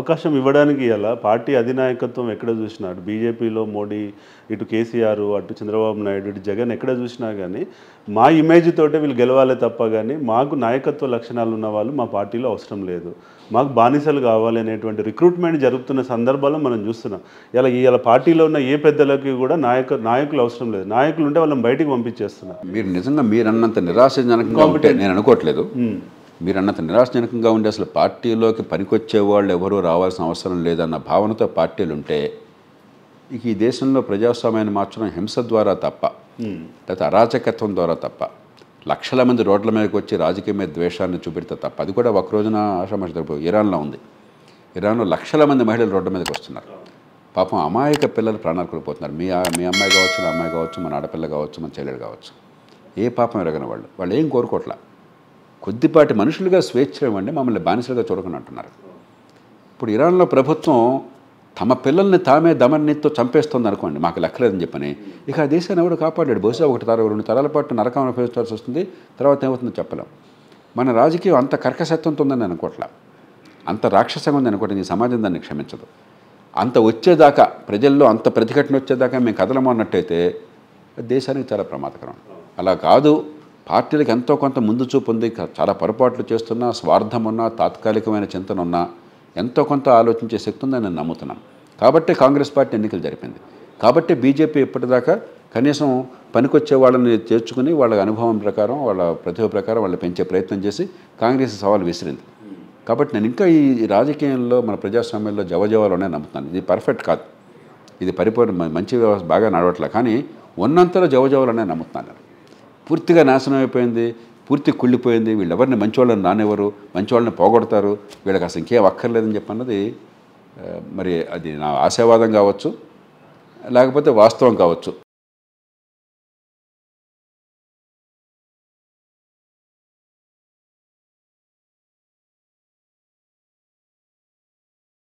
అవకాశం ఇవ్వడానికి ఇలా పార్టీ అధినాయకత్వం ఎక్కడ చూసినా అటు బీజేపీలో మోడీ ఇటు కేసీఆర్ అటు చంద్రబాబు నాయుడు ఇటు జగన్ ఎక్కడ చూసినా కానీ మా ఇమేజ్ తోటే వీళ్ళు గెలవాలే తప్ప కానీ మాకు నాయకత్వ లక్షణాలు ఉన్న వాళ్ళు మా పార్టీలో అవసరం లేదు మాకు బానిసలు కావాలి అనేటువంటి రిక్రూట్మెంట్ జరుగుతున్న సందర్భాల్లో మనం చూస్తున్నాం ఇలా ఇలా పార్టీలో ఉన్న ఏ పెద్దలకి కూడా నాయక నాయకులు అవసరం లేదు నాయకులు ఉంటే వాళ్ళని బయటికి పంపించేస్తున్నారు మీరు నిజంగా మీరు అన్నంత నిరాశజనకంగా ఉంటే నేను అనుకోవట్లేదు మీరు అన్నంత నిరాశజనకంగా ఉండే అసలు పార్టీలోకి పనికొచ్చే వాళ్ళు ఎవరూ రావాల్సిన అవసరం లేదన్న భావనతో పార్టీలు ఉంటే ఇక ఈ దేశంలో ప్రజాస్వామ్యాన్ని మార్చడం హింస ద్వారా తప్ప లేకపోతే అరాచకత్వం ద్వారా తప్ప లక్షల మంది రోడ్ల మీదకి వచ్చి రాజకీయ మీద ద్వేషాన్ని చూపెడితే తప్ప అది కూడా ఒక రోజున ఆషామాష ఇరాన్లో ఉంది ఇరాన్లో లక్షల మంది మహిళలు రోడ్ల మీదకి వస్తున్నారు పాపం అమాయక పిల్లలు ప్రాణాలు కోల్పోతున్నారు మీ మీ అమ్మాయి కావచ్చు నా అమ్మాయి కావచ్చు మన ఆడపిల్ల కావచ్చు మన చెల్లెలు కావచ్చు ఏ పాపం ఎరగని వాళ్ళు వాళ్ళు ఏం కోరుకోవట్లా కొద్దిపాటి మనుషులుగా స్వేచ్ఛ ఇవ్వండి మమ్మల్ని బానిసలుగా చూడకుండా అంటున్నారు ఇప్పుడు ఇరాన్లో ప్రభుత్వం తమ పిల్లల్ని తామే దమనీతో చంపేస్తుంది అనుకోండి మాకు లెక్కలేదని చెప్పని ఇక ఆ దేశాన్ని ఎవడు కాపాడాడు బహుశా ఒకటి తర రెండు తరాల పాటు నరకం అనుభవించాల్సి వస్తుంది తర్వాత ఏమవుతుందో చెప్పలేం మన రాజకీయం అంత కర్కశత్వంతో ఉందని అనుకోవట్లా అంత రాక్షసంగా ఉంది అనుకోండి ఈ సమాజం దాన్ని క్షమించదు అంత వచ్చేదాకా ప్రజల్లో అంత ప్రతిఘటన వచ్చేదాకా మేము కదలము అన్నట్టయితే దేశానికి చాలా ప్రమాదకరం అలా కాదు పార్టీలకు ఎంతో కొంత ముందు చూపు ఉంది క- చాలా పొరపాట్లు చేస్తున్నా స్వార్థం ఉన్నా తాత్కాలికమైన చింతన ఉన్నా ఎంతో కొంత ఆలోచించే శక్తి ఉందని నేను నమ్ముతున్నాను కాబట్టి కాంగ్రెస్ పార్టీ ఎన్నికలు జరిపింది కాబట్టి బీజేపీ ఇప్పటిదాకా కనీసం పనికొచ్చే వాళ్ళని చేర్చుకుని వాళ్ళ అనుభవం ప్రకారం వాళ్ళ ప్రతిభ ప్రకారం వాళ్ళు పెంచే ప్రయత్నం చేసి కాంగ్రెస్ సవాల్ విసిరింది కాబట్టి నేను ఇంకా ఈ రాజకీయంలో మన ప్రజాస్వామ్యంలో జవజవాలోనే నమ్ముతున్నాను ఇది పర్ఫెక్ట్ కాదు ఇది పరిపూర్ణ మ- మంచి వ్యవస్థ బాగా నడవట్లే కానీ ఉన్నంతలో జవజవాలనే నమ్ముతున్నాను నేను. పూర్తిగా నాశనం అయిపోయింది పూర్తి కుళ్ళిపోయింది వీళ్ళెవరిని మంచివాళ్ళని నానెవరు మంచివాళ్ళని పోగొడతారు వీళ్ళకి అసలు ఇంకేం అక్కర్లేదని చెప్పన్నది ఆ, మరి అది నా ఆశావాదం కావచ్చు లేకపోతే వాస్తవం కావచ్చు